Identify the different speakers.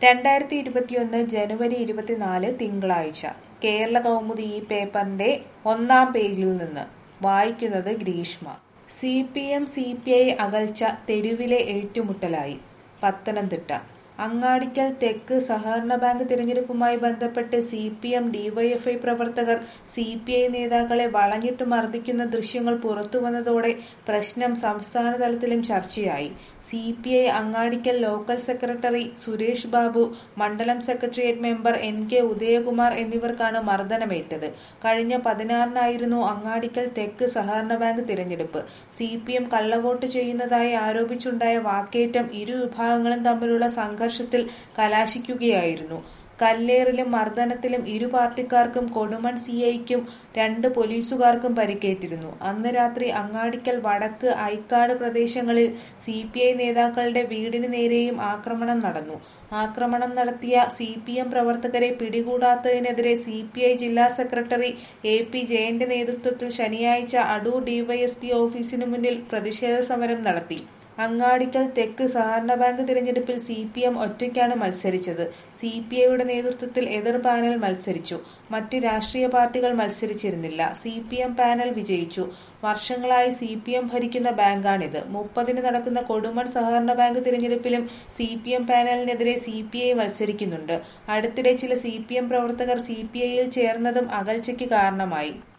Speaker 1: രണ്ടായിരത്തി ഇരുപത്തിയൊന്ന് ജനുവരി ഇരുപത്തിനാല് തിങ്കളാഴ്ച കേരള കൗമുദി ഈ പേപ്പറിന്റെ ഒന്നാം പേജിൽ നിന്ന് വായിക്കുന്നത് Greeshma C P M C P I അകൽച്ച തെരുവിലെ ഏറ്റുമുട്ടലായി പത്തനംതിട്ട അങ്ങാടിക്കൽ തെക്ക് സഹകരണ ബാങ്ക് തിരഞ്ഞെടുപ്പുമായി ബന്ധപ്പെട്ട് സി പി എം ഡിവൈഎഫ്ഐ പ്രവർത്തകർ സി പി ഐ നേതാക്കളെ വളഞ്ഞിട്ട് മർദ്ദിക്കുന്ന ദൃശ്യങ്ങൾ പുറത്തുവന്നതോടെ പ്രശ്നം സംസ്ഥാന തലത്തിലും ചർച്ചയായി C P I Angadikkal local secretary Suresh Babu മണ്ഡലം secretariat member N K Udayakumar എന്നിവർക്കാണ് മർദ്ദനമേറ്റത് കഴിഞ്ഞ പതിനാറിനായിരുന്നു അങ്ങാടിക്കൽ തെക്ക് സഹകരണ ബാങ്ക് തിരഞ്ഞെടുപ്പ് സി പി എം കള്ളവോട്ട് ചെയ്യുന്നതായി ആരോപിച്ചുണ്ടായ വാക്കേറ്റം ഇരു വിഭാഗങ്ങളും തമ്മിലുള്ള സംഘർഷത്തിൽ കലാശിക്കുകയായിരുന്നു കല്ലേറിലും മർദ്ദനത്തിലും ഇരു പാർട്ടിക്കാർക്കും കൊടുമൺ സി ഐക്കും രണ്ട് പോലീസുകാർക്കും പരിക്കേറ്റിരുന്നു അന്ന് രാത്രി അങ്ങാടിക്കൽ വടക്ക് ഐക്കാട് പ്രദേശങ്ങളിൽ സി പി ഐ നേതാക്കളുടെ വീടിന് നേരെയും ആക്രമണം നടന്നു ആക്രമണം നടത്തിയ സി പി എം പ്രവർത്തകരെ പിടികൂടാത്തതിനെതിരെ സി പി ഐ ജില്ലാ സെക്രട്ടറി എ പി ജയന്റെ നേതൃത്വത്തിൽ ശനിയാഴ്ച അടൂർ ഡിവൈഎസ്പി ഓഫീസിനു മുന്നിൽ പ്രതിഷേധ സമരം നടത്തി അങ്ങാടിക്കൽ തെക്ക് സഹകരണ ബാങ്ക് തിരഞ്ഞെടുപ്പിൽ സി പി എം ഒറ്റയ്ക്കാണ് മത്സരിച്ചത് സി പി ഐയുടെ നേതൃത്വത്തിൽ എതിർ പാനൽ മത്സരിച്ചു മറ്റ് രാഷ്ട്രീയ പാർട്ടികൾ മത്സരിച്ചിരുന്നില്ല സി പി എം പാനൽ വിജയിച്ചു വർഷങ്ങളായി സി പി എം ഭരിക്കുന്ന ബാങ്കാണിത് മുപ്പതിന് നടക്കുന്ന കൊടുമൺ സഹകരണ ബാങ്ക് തിരഞ്ഞെടുപ്പിലും സി പി എം പാനലിനെതിരെ സി പി ഐ മത്സരിക്കുന്നുണ്ട് അടുത്തിടെ ചില സി പി എം പ്രവർത്തകർ സി പി ഐയിൽ ചേർന്നതും അകൽച്ചയ്ക്ക് കാരണമായി